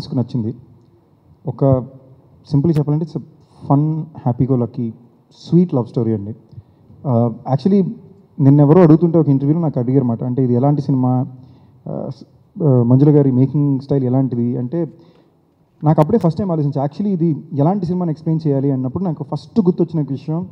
మనసుకు నచ్చింది ఒక సింపుల్గా చెప్పాలంటే it's fun happy go lucky sweet love story అండి యాక్చువల్లీ నిన్నెవరో అడుగుతుంటే ఒక ఇంటర్వ్యూలో నాకు అడిగారు అనమాట అంటే ఇది ఎలాంటి సినిమా మంజుల గారి మేకింగ్ స్టైల్ ఎలాంటిది అంటే నాకు అప్పుడే ఫస్ట్ టైం ఆలోచించి యాక్చువల్లీ ఇది ఎలాంటి సినిమాని ఎక్స్ప్లెయిన్ చేయాలి అన్నప్పుడు నాకు ఫస్ట్ గుర్తొచ్చిన విషయం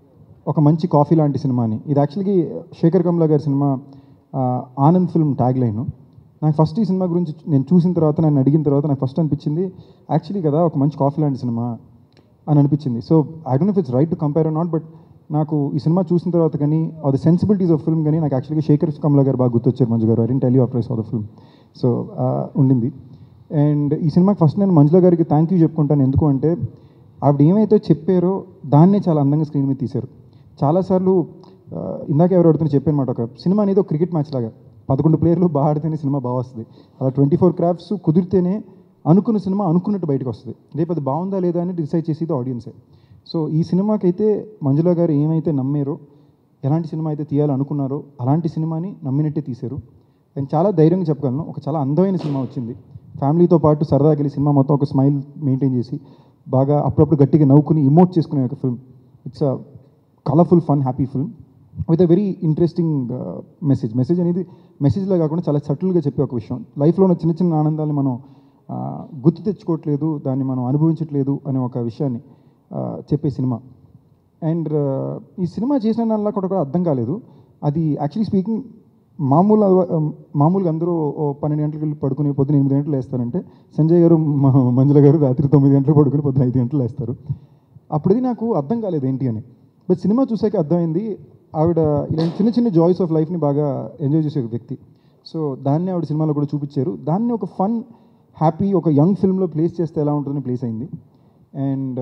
ఒక మంచి కాఫీ లాంటి సినిమాని ఇది యాక్చువల్గా శేఖర్ కమ్లా గారి సినిమా ఆ, ఆనంద్ ఫిల్మ్ ట్యాగ్ లైన్ నాకు ఫస్ట్ ఈ సినిమా గురించి నేను చూసిన తర్వాత నన్ను అడిగిన తర్వాత నాకు ఫస్ట్ అనిపించింది యాక్చువల్లీ కదా ఒక మంచి కాఫీ లాంటి సినిమా అని అనిపించింది so I don't if it's right to compare not but నాకు ఈ సినిమా చూసిన తర్వాత కానీ ద సెన్సిబిలిటీస్ ఆఫ్ ఫిల్మ్ కానీ నాకు యాక్చువల్గా శేఖర్ కమ్లా గారు బాగా గుర్తొచ్చారు మంజు గారు I didn't tell you after of the film so ఉండింది అండ్ ఈ సినిమాకి ఫస్ట్ నేను మంజుల గారికి థ్యాంక్ యూ చెప్పుకుంటాను ఎందుకు అంటే ఆవిడ ఏమైతే చెప్పారో దాన్నే చాలా అందంగా స్క్రీన్ మీద తీశారు చాలాసార్లు ఆ, ఇందాక ఎవరు అడుగుతున్నా చెప్పాను మాట ఒక సినిమా అనేది ఒక క్రికెట్ మ్యాచ్ లాగా పదకొండు ప్లేయర్లు బాగా ఆడితేనే సినిమా బాగా వస్తుంది అలా ట్వంటీ ఫోర్ క్రాఫ్ట్స్ కుదిరితేనే అనుకున్న సినిమా అనుకున్నట్టు బయటకు వస్తుంది రేపు అది బాగుందా లేదా అని డిసైడ్ చేసేది ఆడియన్సే సో ఈ సినిమాకైతే మంజుల గారు ఏమైతే నమ్మారో ఎలాంటి సినిమా అయితే తీయాలనుకున్నారో అలాంటి సినిమాని నమ్మినట్టే తీశారు నేను చాలా ధైర్యంగా చెప్పగలను ఒక చాలా అందమైన సినిమా వచ్చింది ఫ్యామిలీతో పాటు సరదాగా వెళ్ళి సినిమా మొత్తం ఒక స్మైల్ మెయింటైన్ చేసి బాగా అప్పుడప్పుడు గట్టిగా నవ్వుకుని ఇమోట్ చేసుకునే ఒక film it's a colourful fun happy film with a very interesting message message అనేది మెసేజ్లో కాకుండా చాలా సటిల్గా చెప్పే ఒక విషయం లైఫ్లో ఉన్న చిన్న చిన్న ఆనందాన్ని మనం ఆ, గుర్తు తెచ్చుకోవట్లేదు దాన్ని మనం అనుభవించట్లేదు అనే ఒక విషయాన్ని ఆ, చెప్పే సినిమా అండ్ ఈ సినిమా చేసిన దానిలా కూడా కూడా అర్థం కాలేదు అది యాక్చువల్లీ స్పీకింగ్ మామూలు అవ- మామూలుగా అందరూ ఓ పన్నెండు గంటలకు వెళ్ళి పడుకుని పొద్దున ఎనిమిది గంటలు వేస్తారంటే సంజయ్ గారు మ- మంజుల గారు రాత్రి తొమ్మిది గంటలకు పడుకుని పొద్దున ఐదు గంటలు వేస్తారు అప్పుడది నాకు అర్థం కాలేదు ఏంటి అని బట్ సినిమా చూసాక అర్థమైంది ఆవిడ ఇలాంటి చిన్న చిన్న జాయ్స్ ఆఫ్ లైఫ్ని బాగా ఎంజాయ్ చేసే ఒక వ్యక్తి సో దాన్ని ఆవిడ సినిమాలో కూడా చూపించారు దాన్ని ఒక ఫన్ హ్యాపీ ఒక యంగ్ ఫిల్మ్లో ప్లేస్ చేస్తే ఎలా ఉంటుందని ప్లేస్ అయింది and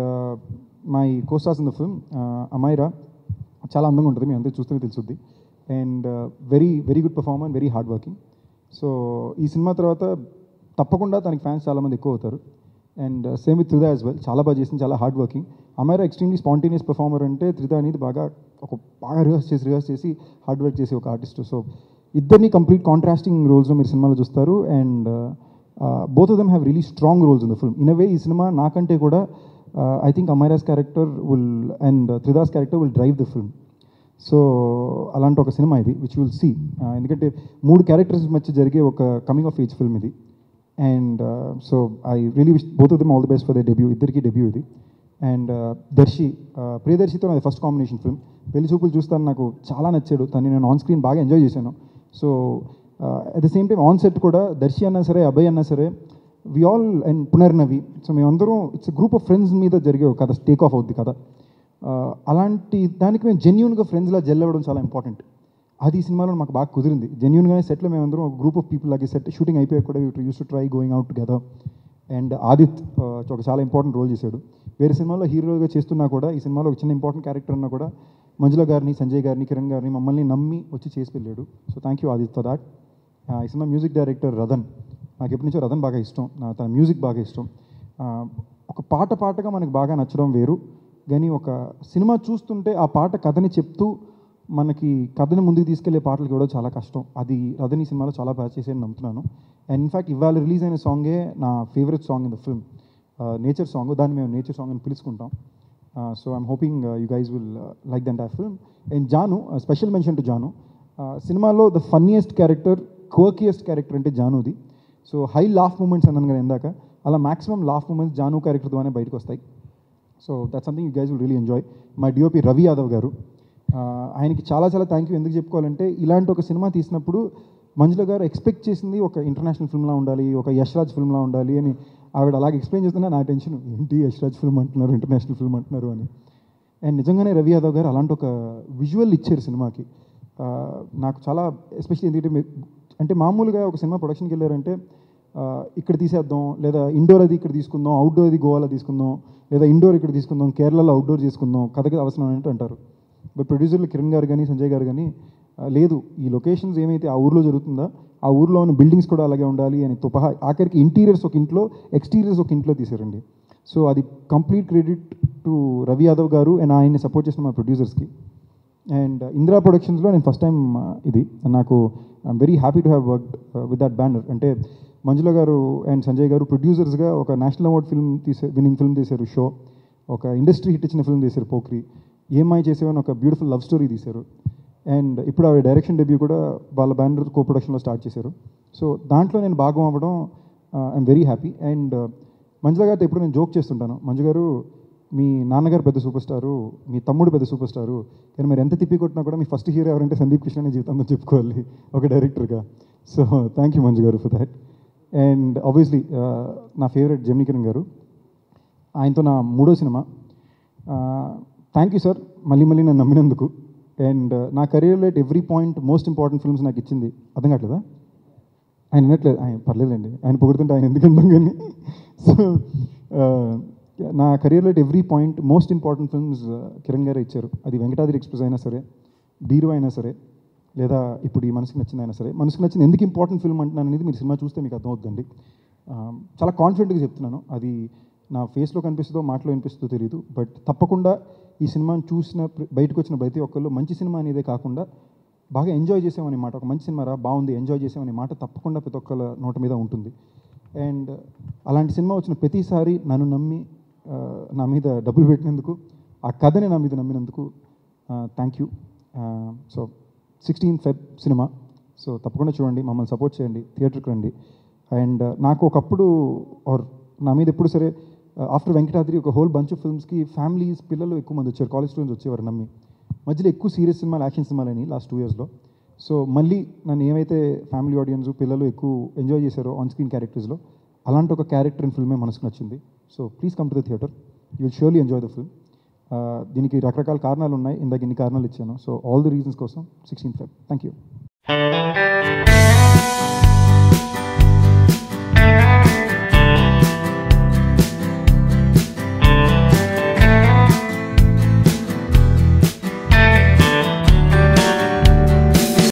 my co-stars in the film Amyra చాలా అందంగా ఉంటుంది మీ అందరూ చూస్తేనే తెలుసుద్ది and very very good performer very hard working so ఈ సినిమా తర్వాత తప్పకుండా తనకి ఫ్యాన్స్ చాలామంది ఎక్కువ అవుతారు and same with Tridha as well చాలా బాగా చేసింది చాలా hard working Amyra extremely spontaneous performer అంటే త్రిదా అనేది బాగా ఒక బాగా రిహర్స్ చేసి రిహర్స్ చేసి హార్డ్ వర్క్ చేసే ఒక ఆర్టిస్ట్ సో ఇద్దరిని కంప్లీట్ కాంట్రాస్టింగ్ రోల్స్లో మీరు సినిమాలో చూస్తారు and both of them have really strong roles in the film in a way ఈ సినిమా నాకంటే కూడా I think Amyra's character will and Tridha's character will drive the film so అలాంటి ఒక సినిమా ఇది విచ్ విల్ సీ ఎందుకంటే మూడు క్యారెక్టర్స్ మధ్య జరిగే ఒక కమింగ్ ఆఫ్ ఏజ్ ఫిల్మ్ ఇది and so I really wish both of them all the best for the debut ఇద్దరికి డెబ్యూ ఇది అండ్ దర్శి uh, ప్రియదర్శితో నాది ఫస్ట్ కాంబినేషన్ ఫిల్మ్ పెళ్లి చూపులు చూస్తాను నాకు చాలా నచ్చాడు తను నేను ఆన్ స్క్రీన్ బాగా ఎంజాయ్ చేశాను so at the same time on set కూడా దర్శి అన్నా సరే అభయ్ అన్నా సరే we all and Punarnavi so మేమందరం ఇట్స్ గ్రూప్ ఆఫ్ ఫ్రెండ్స్ మీద జరిగే ఒక కథ టేక్ ఆఫ్ అవుద్ది కదా అలాంటి దానికి మేము జెన్యున్గా ఫ్రెండ్స్లా జెల్ అవ్వడం చాలా ఇంపార్టెంట్ అది ఈ సినిమాలో మాకు బాగా కుదిరింది జెన్యున్గానే సెట్లో మేమందరం ఒక గ్రూప్ ఆఫ్ పీపుల్ లాగే సెట్ షూటింగ్ అయిపోయాక కూడా used to try going out together and Adith ఆ, ఒక చాలా ఇంపార్టెంట్ రోల్ చేశాడు వేరే సినిమాలో హీరోగా చేస్తున్నా కూడా ఈ సినిమాలో ఒక చిన్న ఇంపార్టెంట్ క్యారెక్టర్ ఉన్నా కూడా మంజుల గారిని సంజయ్ గారిని కిరణ్ గారిని మమ్మల్ని నమ్మి వచ్చి చేసి వెళ్ళాడు so thank you Adith for that ఈ సినిమా మ్యూజిక్ డైరెక్టర్ రథన్ నాకు ఎప్పటి నుంచో రథన్ బాగా ఇష్టం నా తన మ్యూజిక్ బాగా ఇష్టం ఆ, ఒక పాట పాటగా మనకు బాగా నచ్చడం వేరు కానీ ఒక సినిమా చూస్తుంటే ఆ పాట కథని చెప్తూ మనకి కథని ముందుకు తీసుకెళ్లే పాటలు కూడా చాలా కష్టం అది రథన్ ఈ సినిమాలో చాలా బాగా చేసి నమ్ముతున్నాను అండ్ ఇన్ఫాక్ట్ ఇవాళ రిలీజ్ అయిన సాంగే నా favourite song in the film nature song దాన్ని మేము నేచర్ సాంగ్ అని పిలుచుకుంటాం so I'm hoping you guys will like దంట్ ఆ film and Janu special mention to Janu Uh, సినిమాలో the funniest character cockiest character అంటే జానుది సో హై లాఫ్ మూమెంట్స్ అన్నాను కదా ఇందాక అలా maximum laugh moments Janu character ద్వారానే బయటకు వస్తాయి so that something you guys will really enjoy మా డిఓపి రవి యాదవ్ గారు ఆ, ఆయనకి చాలా చాలా థ్యాంక్ యూ ఎందుకు చెప్పుకోవాలంటే ఇలాంటి ఒక సినిమా తీసినప్పుడు మంజుల గారు ఎక్స్పెక్ట్ చేసింది ఒక ఇంటర్నేషనల్ ఫిల్మ్లా ఉండాలి ఒక యశ్రాజ్ ఫిల్మ్లా ఉండాలి అని ఆవిడ అలాగే ఎక్స్ప్లెయిన్ చేస్తున్నా నా టెన్షన్ ఏంటి యశ్రాజ్ ఫిల్మ్ అంటున్నారు ఇంటర్నేషనల్ ఫిల్మ్ అంటున్నారు అని అండ్ నిజంగానే రవి యాదవ్ గారు అలాంటి ఒక విజువల్ ఇచ్చారు సినిమాకి ఆ, నాకు చాలా ఎస్పెషల్లీ ఎందుకంటే మీ- అంటే మామూలుగా ఒక సినిమా ప్రొడక్షన్కి వెళ్ళారంటే ఆ, ఇక్కడ తీసేద్దాం లేదా ఇండోర్ అది ఇక్కడ తీసుకుందాం అవుట్డోర్ అది గోవాలో తీసుకుందాం లేదా ఇండోర్ ఇక్కడ తీసుకుందాం కేరళలో అవుట్డోర్ చేసుకుందాం కథకి అవసరం అంటే అంటారు బట్ ప్రొడ్యూసర్లు కిరణ్ గారు కానీ సంజయ్ గారు కానీ ఆ, లేదు ఈ లొకేషన్స్ ఏమైతే ఆ ఊర్లో జరుగుతుందో ఆ ఊర్లో ఉన్న బిల్డింగ్స్ కూడా అలాగే ఉండాలి అని తుపహ ఆఖరికి ఇంటీరియర్స్ ఒక ఇంట్లో ఎక్స్టీరియర్స్ ఒక ఇంట్లో తీశారండి సో అది complete credit to Ravi Yadav గారు అండ్ ఆయన్ని సపోర్ట్ చేసిన మా ప్రొడ్యూసర్స్కి అండ్ ఇందిరా ప్రొడక్షన్స్లో నేను ఫస్ట్ టైం ఇది నాకు I'm very happy to have work with that banner అంటే మంజుల గారు అండ్ సంజయ్ గారు ప్రొడ్యూసర్స్గా ఒక నేషనల్ అవార్డ్ ఫిల్మ్ తీసే విన్నింగ్ ఫిల్మ్ తీశారు షో ఒక ఇండస్ట్రీ హిట్ ఇచ్చిన ఫిల్మ్ తీశారు పోక్రి ఏమై చేసేవని ఒక బ్యూటిఫుల్ లవ్ స్టోరీ తీశారు అండ్ ఇప్పుడు ఆవిడ డైరెక్షన్ డెబ్యూ కూడా వాళ్ళ బ్యానర్ కో ప్రొడక్షన్లో స్టార్ట్ చేశారు సో దాంట్లో నేను భాగం అవ్వడం I'm very happy and Manjula గారితో ఎప్పుడు నేను జోక్ చేస్తుంటాను మంజు గారు మీ నాన్నగారు పెద్ద సూపర్ స్టారు మీ తమ్ముడు పెద్ద సూపర్ స్టారు కానీ మీరు ఎంత తిప్పి కొట్టినా కూడా మీ ఫస్ట్ హీరో ఎవరంటే సందీప్ కృష్ణ అనే జీవితంలో చెప్పుకోవాలి ఒక డైరెక్టర్గా సో థ్యాంక్ యూ మంజు గారు ఫర్ దాట్ అండ్ ఆబ్వియస్లీ నా ఫేవరెట్ జమినీ కిరణ్ గారు ఆయనతో నా మూడో సినిమా థ్యాంక్ యూ సార్ మళ్ళీ మళ్ళీ నన్ను నమ్మినందుకు అండ్ నా కెరీర్లో at every point most important films నాకు ఇచ్చింది అర్థం కావట్లేదా ఆయన వినట్లేదు ఆయన పర్లేదండి ఆయన పొగుడుతుంటే ఆయన ఎందుకు వింటాం కానీ సో నా కెరీర్లో at every point most important films Kiran గారే ఇచ్చారు అది వెంకటాద్రి ఎక్స్ప్రెస్ అయినా సరే బీరు అయినా సరే లేదా ఇప్పుడు ఈ మనసుకు నచ్చింది అయినా సరే మనసుకు నచ్చింది ఎందుకు ఇంపార్టెంట్ ఫిల్మ్ అంటున్నాను అనేది మీరు సినిమా చూస్తే మీకు అర్థమవుతుందండి ఆ, చాలా కాన్ఫిడెంట్గా చెప్తున్నాను అది నా ఫేస్లో కనిపిస్తుందో మాటలో వినిపిస్తుందో తెలియదు బట్ తప్పకుండా ఈ సినిమాని చూసిన ప్ర- బయటకు వచ్చిన ప్రతి ఒక్కళ్ళు మంచి సినిమా అనేదే కాకుండా బాగా ఎంజాయ్ చేసామనే మాట ఒక మంచి సినిమా రా బాగుంది ఎంజాయ్ చేసామనే మాట తప్పకుండా ప్రతి ఒక్కళ్ళ నోట మీద ఉంటుంది అండ్ అలాంటి సినిమా వచ్చిన ప్రతిసారి నన్ను నమ్మి ఆ, నా మీద డబ్బులు పెట్టినందుకు ఆ కథని నా మీద నమ్మినందుకు thank you so sixteen Feb సినిమా సో తప్పకుండా చూడండి మమ్మల్ని సపోర్ట్ చేయండి థియేటర్కి రండి అండ్ నాకు ఒకప్పుడు ఆర్ నా మీద ఎప్పుడు సరే ఆఫ్టర్ వెంకటాద్రి ఒక హోల్ బంచ్ ఆఫ్ ఫిల్మ్స్కి ఫ్యామిలీస్ పిల్లలు ఎక్కువ మంది వచ్చారు కాలేజ్ స్టూడెంట్స్ వచ్చేవారు నమ్మి మధ్యలో ఎక్కువ సీరియస్ సినిమాలు యాక్షన్ సినిమాలని లాస్ట్ టూ ఇయర్స్లో సో మళ్ళీ నన్ను ఏమైతే ఫ్యామిలీ ఆడియన్స్ పిల్లలు ఎక్కువ ఎంజాయ్ చేశారో ఆన్ స్క్రీన్ క్యారెక్టర్స్లో అలాంటి ఒక క్యారెక్టర్ అండ్ ఫిల్మే మనసుకు నచ్చింది so please come to the theatre you will surely enjoy the film దీనికి రకరకాల కారణాలు ఉన్నాయి ఇందాక ఇన్ని కారణాలు ఇచ్చాను సో ఆల్ ది రీజన్స్ కోసం సిక్స్టీన్ ఫైవ్ థ్యాంక్ యూ